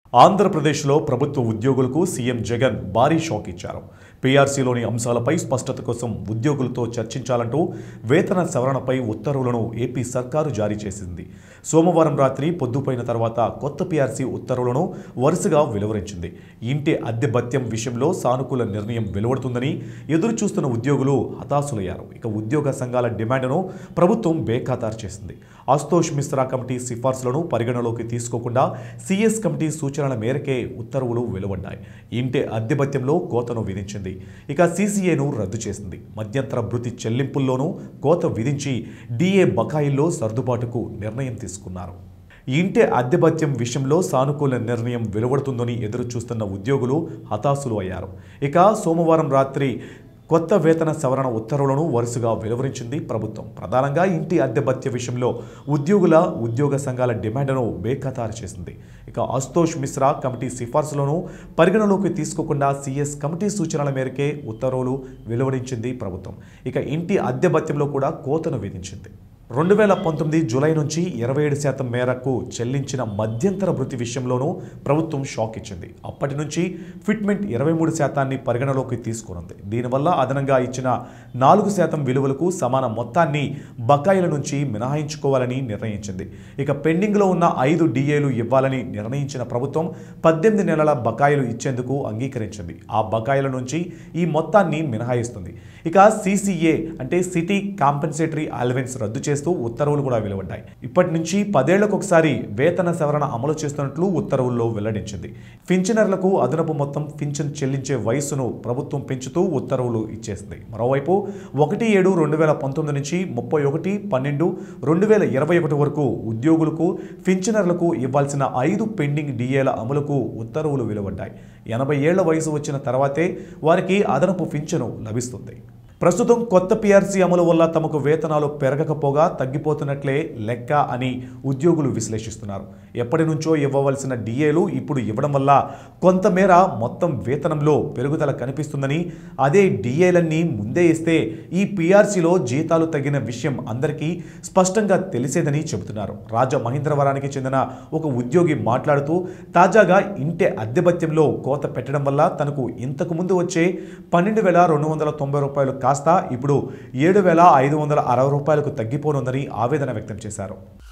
ఆంధ్రప్రదేశ్లో ప్రభుత్వ ఉద్యోగులకు సీఎం జగన్ భారీ షాక్ ఇచ్చారు పీఆర్సీలోని అంశాలపై స్పష్టత కోసం ఉద్యోగులతో చర్చించాలంటూ వేతన సవరణపై ఉత్తర్వులను ఏపీ సర్కారు జారీ చేసింది సోమవారం రాత్రి పొద్దుపోయిన తర్వాత కొత్త పీఆర్సీ ఉత్తర్వులను వరుసగా వెలువరించింది ఇంటి అద్దె భత్యం విషయంలో సానుకూల నిర్ణయం వెలువడుతుందని ఎదురు చూస్తున్న ఉద్యోగులు హతాశులయ్యారు ఇక ఉద్యోగ సంఘాల డిమాండ్ను ప్రభుత్వం బేఖాతారు చేసింది అస్తోష్ మిశ్రా కమిటీ సిఫార్సులను పరిగణలోకి తీసుకోకుండా సిఎస్ కమిటీ సూచనల మేరకే ఉత్తర్వులు వెలువడ్డాయి ఇంటి అద్దె భత్యంలో కోతను విధించింది ఇక సీసీఏను రద్దు చేసింది మధ్యంతర భృతి చెల్లింపుల్లోనూ కోత విధించి డిఏ బకాయిల్లో సర్దుబాటుకు నిర్ణయం తీసుకున్నారు ఇంటి అద్దె భత్యం విషయంలో సానుకూల నిర్ణయం వెలువడుతుందని ఎదురు చూస్తున్న ఉద్యోగులు హతాశులు అయ్యారు ఇక సోమవారం రాత్రి కొత్త వేతన సవరణ ఉత్తర్వులను వరుసగా వెలువరించింది ప్రభుత్వం ప్రధానంగా ఇంటి అద్దె భత్య విషయంలో ఉద్యోగుల ఉద్యోగ సంఘాల డిమాండ్ను బేఖతారు చేసింది ఇక అస్తోష్ మిశ్రా కమిటీ సిఫార్సులను పరిగణలోకి తీసుకోకుండా సిఎస్ కమిటీ సూచనల మేరకే ఉత్తర్వులు వెలువరించింది ప్రభుత్వం ఇక ఇంటి అద్దె భత్యంలో కూడా కోతను విధించింది రెండు వేల పంతొమ్మిది జూలై నుంచి ఇరవై ఏడు శాతం మేరకు చెల్లించిన మధ్యంతర భృతి విషయంలోనూ ప్రభుత్వం షాక్ ఇచ్చింది అప్పటి నుంచి ఫిట్మెంట్ ఇరవై మూడు శాతాన్ని పరిగణలోకి తీసుకునుంది దీనివల్ల అదనంగా ఇచ్చిన నాలుగు శాతం విలువలకు సమాన మొత్తాన్ని బకాయిల నుంచి మినహాయించుకోవాలని నిర్ణయించింది ఇక పెండింగ్లో ఉన్న ఐదు డిఏలు ఇవ్వాలని నిర్ణయించిన ప్రభుత్వం పద్దెనిమిది నెలల బకాయిలు ఇచ్చేందుకు అంగీకరించింది ఆ బకాయిల నుంచి ఈ మొత్తాన్ని మినహాయిస్తుంది ఇక సిసిఏ అంటే సిటీ కాంపెన్సేటరీ అలవెన్స్ రద్దు చేస్తూ ఉత్తర్వులు కూడా వెలువడ్డాయి ఇప్పటి నుంచి పదేళ్లకు ఒకసారి వేతన సవరణ అమలు చేస్తున్నట్లు ఉత్తర్వుల్లో వెల్లడించింది పింఛనర్లకు అదనపు మొత్తం పింఛన్ చెల్లించే వయసును ప్రభుత్వం పెంచుతూ ఉత్తర్వులు ఇచ్చేసింది మరోవైపు ఒకటి ఏడు రెండు వేల పంతొమ్మిది నుంచి ముప్పై ఒకటి పన్నెండు రెండు వేల ఇరవై ఒకటి వరకు ఉద్యోగులకు పింఛనర్లకు ఇవ్వాల్సిన ఐదు పెండింగ్ డిఏల అమలుకు ఉత్తర్వులు వెలువడ్డాయి ఎనభై ఏళ్ల వయసు వచ్చిన తర్వాతే వారికి అదనపు పింఛను లభిస్తుంది ప్రస్తుతం కొత్త పీఆర్సీ అమలు వల్ల తమకు వేతనాలు పెరగకపోగా తగ్గిపోతున్నట్లే లెక్క అని ఉద్యోగులు విశ్లేషిస్తున్నారు ఎప్పటి నుంచో ఇవ్వవలసిన డిఏలు ఇప్పుడు ఇవ్వడం వల్ల కొంతమేర మొత్తం వేతనంలో పెరుగుదల కనిపిస్తుందని అదే డిఏలన్నీ ముందే ఇస్తే ఈ పీఆర్సీలో జీతాలు తగ్గిన విషయం అందరికీ స్పష్టంగా తెలిసేదని చెబుతున్నారు రాజమహేంద్రవరానికి చెందిన ఒక ఉద్యోగి మాట్లాడుతూ తాజాగా ఇంటి అద్దెభత్యంలో కోత పెట్టడం వల్ల తనకు ఇంతకు ముందు వచ్చే పన్నెండు వేల రెండు వందల తొంభై రూపాయలు కాస్త ఇప్పుడు ఏడు వేల ఐదు వందల అరవై రూపాయలకు తగ్గిపోనుందని ఆవేదన వ్యక్తం చేశారు